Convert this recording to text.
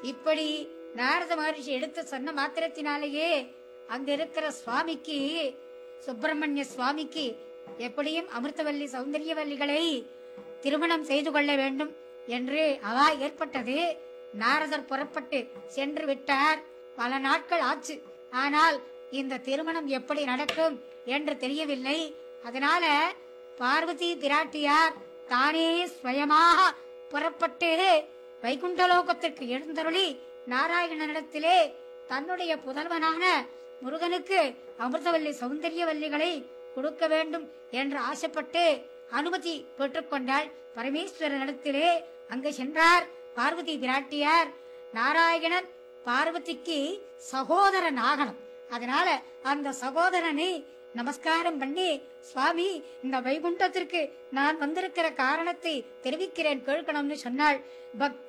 இப்படி நாரத மகரிஷி எடுத்து சொன்ன மாத்திரத்தினாலேயே அங்க இருக்கிற சுவாமிக்கு சுப்பிரமணிய சுவாமிக்கு எப்படியும் அமிர்தவல்லி சௌந்தரியவல்லிகளை திருமணம் செய்து கொள்ள வேண்டும் என்று அவா ஏற்பட்டது நாரதர் புறப்பட்டு சென்று விட்டார் பல நாட்கள் ஆச்சு ஆனால் இந்த திருமணம் எப்படி நடக்கும் என்று தெரியவில்லை அதனால பார்வதி பிராட்டியார் தானே ஸ்வயமாக புறப்பட்டு வைகுண்டலோகத்திற்கு எழுந்தருளி நாராயணனிடத்திலே தன்னுடைய புதல்வனான முருகனுக்கு அமிர்தவல்லி சௌந்தரியவல்லிகளை கொடுக்க வேண்டும் என்று ஆசைப்பட்டு அனுமதி பெற்றுக்கொண்டாள் பரமேஸ்வரனிடத்திலே அங்கு சென்றார் பார்வதி பிராட்டியார் நாராயணன் பார்வதிக்கு சகோதரன் ஆகணும் அதனால அந்த சகோதரனை நமஸ்காரம் பண்ணி சுவாமி இந்த வைகுண்டத்திற்கு நான் வந்திருக்கிற காரணத்தை தெரிவிக்கிறேன் கேட்கணும்னு சொன்னாள் பக்த